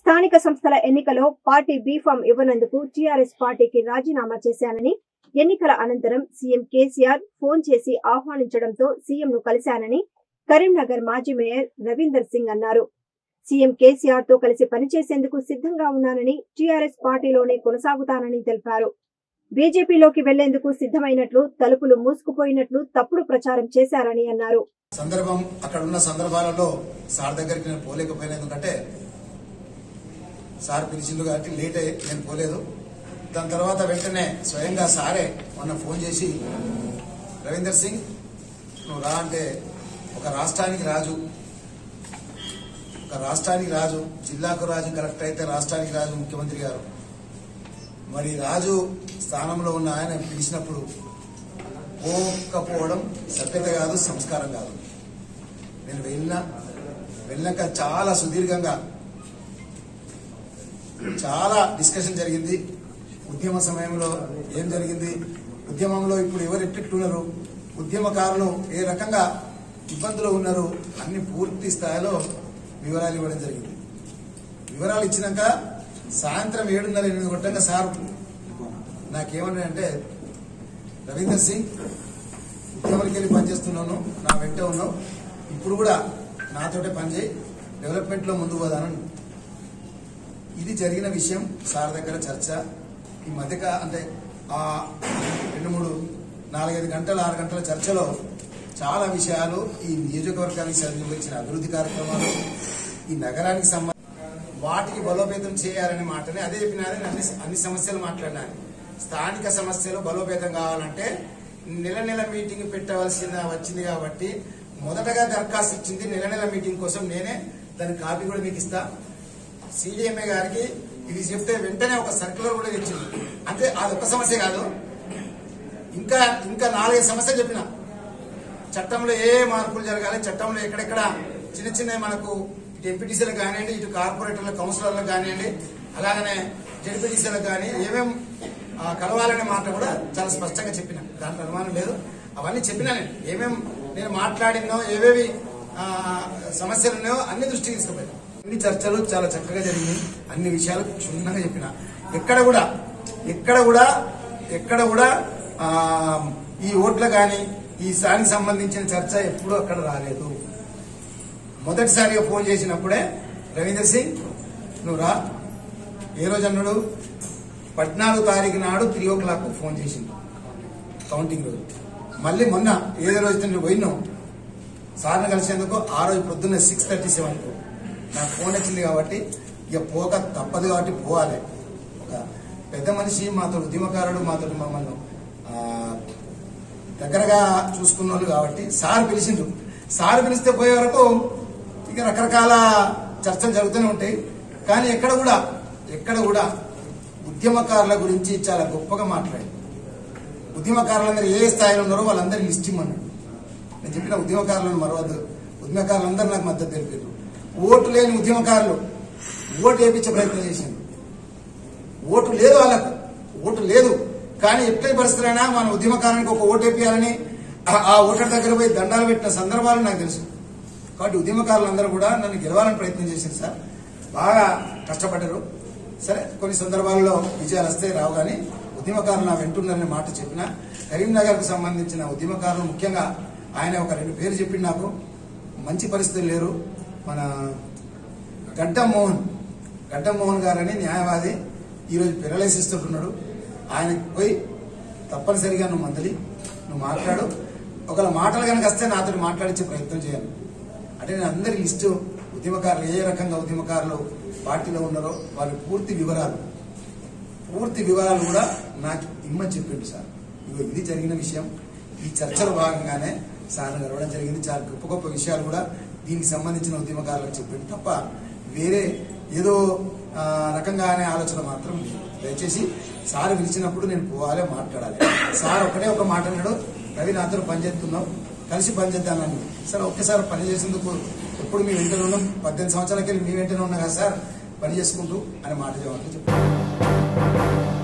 స్థానిక సంస్థల ఎన్నికలో పార్టీ బీఫామ్ ఇవ్వనందుకు టీఆర్ఎస్ పార్టీకి రాజీనామా చేశానని ఎన్నికల అనంతరం సీఎం కేసీఆర్ ఫోన్ చేసి ఆహ్వానించడంతో సీఎం ను కలిశానని కరీంనగర్ మాజీ మేయర్ రవీందర్ సింగ్ అన్నారు సీఎం కేసీఆర్ తో కలిసి పనిచేసేందుకు సిద్ధంగా ఉన్నానని టీఆర్ఎస్ పార్టీలోనే కొనసాగుతానని తెలిపారు బీజేపీలోకి వెళ్లేందుకు సిద్ధమైనట్లు తలుపులు మూసుకుపోయినట్లు తప్పుడు ప్రచారం చేశారని అన్నారు సందర్భం అక్కడ ఉన్న సందర్భాలలో సార్ దగ్గరికి నేను పోలేకపోయినా ఎందుకంటే సార్ పిలిచిండు కాబట్టి లేట్ అయ్యి నేను పోలేదు దాని తర్వాత వెంటనే స్వయంగా సారే మొన్న ఫోన్ చేసి రవీందర్ సింగ్ నువ్వు రా అంటే ఒక రాష్ట్రానికి రాజు ఒక రాష్ట్రానికి రాజు జిల్లాకు రాజు కలెక్టర్ అయితే రాష్ట్రానికి రాజు ముఖ్యమంత్రి గారు మరి రాజు స్థానంలో ఉన్న ఆయన పిలిచినప్పుడు పోకపోవడం సభ్యత కాదు సంస్కారం కాదు నేను వెళ్ళినా వెళ్ళాక చాలా సుదీర్ఘంగా చాలా డిస్కషన్ జరిగింది ఉద్యమ సమయంలో ఏం జరిగింది ఉద్యమంలో ఇప్పుడు ఎవరు ఎట్లున్నారు ఉద్యమకారులు ఏ రకంగా ఇబ్బందులు ఉన్నారు అన్ని పూర్తి స్థాయిలో వివరాలు ఇవ్వడం జరిగింది వివరాలు ఇచ్చినాక సాయంత్రం ఏడున్నర ఎనిమిది కొట్టంగా సార్ నాకేమన్నాడంటే రవీందర్ సింగ్ ఉద్యమానికి వెళ్ళి పనిచేస్తున్నాను నా వెంట ఉన్నావు ఇప్పుడు కూడా నాతోటే పనిచేయి డెవలప్మెంట్ లో ముందు పోదానని ఇది జరిగిన విషయం సార్ దగ్గర చర్చ ఈ మధ్యక అంటే ఆ రెండు మూడు నాలుగైదు గంటల ఆరు గంటల చర్చలో చాలా విషయాలు ఈ నియోజకవర్గానికి సంబంధించిన అభివృద్ధి కార్యక్రమాలు ఈ నగరానికి సంబంధించి వాటికి బలోపేతం చేయాలనే మాటని అదే చెప్పినారని అన్ని అన్ని సమస్యలు మాట్లాడినాను స్థానిక సమస్యలు బలోపేతం కావాలంటే నెల నెల మీటింగ్ పెట్టవలసిన వచ్చింది కాబట్టి మొదటగా దరఖాస్తు ఇచ్చింది నెల నెల మీటింగ్ కోసం నేనే దాని కాపీ కూడా మీకు ఇస్తా సిడిఎంఏ గారికి ఇది చెప్తే వెంటనే ఒక సర్క్యులర్ కూడా ఇచ్చింది అంటే అది ఒక సమస్య కాదు ఇంకా ఇంకా నాలుగైదు సమస్యలు చెప్పిన చట్టంలో ఏ మార్పులు జరగాలి చట్టంలో ఎక్కడెక్కడ చిన్న చిన్న మనకు ఇటు ఎంపీటీసీలకు కానివ్వండి ఇటు కార్పొరేటర్ల కౌన్సిలర్లకు కానివ్వండి అలాగనే జడ్పీటీసీలకు కానీ ఏమేం ఆ, కలవాలనే మాట కూడా చాలా స్పష్టంగా చెప్పిన దాంట్లో అనుమానం లేదు అవన్నీ చెప్పినా నేను ఏమేం నేను మాట్లాడినో ఏవేవి ఆ, సమస్యలు ఉన్నాయో అన్ని దృష్టికి తీసుకుపోయాను అన్ని చర్చలు చాలా చక్కగా జరిగింది అన్ని విషయాలు క్షుణ్ణంగా చెప్పిన ఎక్కడ కూడా ఎక్కడ కూడా ఎక్కడ కూడా ఆ, ఈ ఓట్ల కానీ ఈ సారికి సంబంధించిన చర్చ ఎప్పుడూ అక్కడ రాలేదు మొదటిసారిగా ఫోన్ చేసినప్పుడే రవీందర్ సింగ్ నువ్వు రా ఏ రోజు అన్నాడు పద్నాలుగు తారీఖు నాడు త్రీ ఓ క్లాక్ ఫోన్ చేసిండు కౌంటింగ్ రోజు మళ్ళీ మొన్న ఏదో రోజు నువ్వు పోయినావు సార్ని కలిసేందుకు ఆ రోజు పొద్దున్న సిక్స్ థర్టీ సెవెన్ నాకు ఫోన్ వచ్చింది కాబట్టి ఇక పోక తప్పదు కాబట్టి పోవాలి ఒక పెద్ద మనిషి మాతో ఉద్యమకారుడు మాతో మమ్మల్ని ఆ, దగ్గరగా చూసుకున్న వాళ్ళు కాబట్టి సార్ పిలిచిండ్రు సార్ పిలిస్తే పోయే వరకు ఇక రకరకాల చర్చలు జరుగుతూనే ఉంటాయి కానీ ఎక్కడ కూడా ఎక్కడ కూడా ఉద్యమకారుల గురించి చాలా గొప్పగా మాట్లాడి ఉద్యమకారులందరూ ఏ స్థాయిలో ఉన్నారో వాళ్ళందరి లిస్ట్ ఇమ్మన్నాడు నేను చెప్పిన ఉద్యమకారులను మరవద్దు ఉద్యమకారులందరూ నాకు మద్దతు తెలిపారు ఓటు లేని ఉద్యమకారులు ఓటు వేయించే ప్రయత్నం చేసింది ఓటు లేదు వాళ్ళకు ఓటు లేదు కానీ ఎట్లయి పరిస్థితులైనా మన ఉద్యమకారానికి ఒక ఓటు వేయాలని ఆ ఓటర్ దగ్గర పోయి దండాలు పెట్టిన సందర్భాలు నాకు తెలుసు కాబట్టి ఉద్యమకారులందరూ కూడా నన్ను గెలవాలని ప్రయత్నం చేశారు సార్ బాగా కష్టపడ్డారు సరే కొన్ని సందర్భాల్లో విజయాలు వస్తే రావు కానీ ఉద్యమకారులు నా వెంటున్నారనే మాట చెప్పిన కరీంనగర్కు సంబంధించిన ఉద్యమకారులు ముఖ్యంగా ఆయన ఒక రెండు పేరు చెప్పిండు నాకు మంచి పరిస్థితులు లేరు మన గడ్డం మోహన్ గడ్డం మోహన్ గారని న్యాయవాది ఈరోజు పెరలైసిస్ తోటి ఉన్నాడు ఆయనకి పోయి తప్పనిసరిగా నువ్వు మందలి నువ్వు మాట్లాడు ఒకవేళ మాటలు కనుక వస్తే నాతో మాట్లాడించే ప్రయత్నం చేయాలి అంటే నేను అందరి లిస్టు ఉద్యమకారులు ఏ రకంగా ఉద్యమకారులు పార్టీలో ఉన్నారో వాళ్ళ పూర్తి వివరాలు పూర్తి వివరాలు కూడా నాకు ఇమ్మని చెప్పిండు సార్ ఇగో ఇది జరిగిన విషయం ఈ చర్చలో భాగంగానే సార్ని కలవడం జరిగింది చాలా గొప్ప గొప్ప విషయాలు కూడా దీనికి సంబంధించిన ఉద్యమకారులకు చెప్పిండు తప్ప వేరే ఏదో ఆ, రకంగా అనే ఆలోచన మాత్రం లేదు దయచేసి సార్ పిలిచినప్పుడు నేను పోవాలి మాట్లాడాలి సార్ ఒకటే ఒక మాట అన్నాడు రవి నాతో పని చేస్తున్నావు కలిసి పని చేద్దానని సార్ ఒకేసారి పని చేసేందుకు ఎప్పుడు మీ వెంటనే ఉన్నాం పద్దెనిమిది సంవత్సరాలకి మీ వెంటనే ఉన్నా కదా సార్ పని చేసుకుంటూ అనే మాట చెప్పారు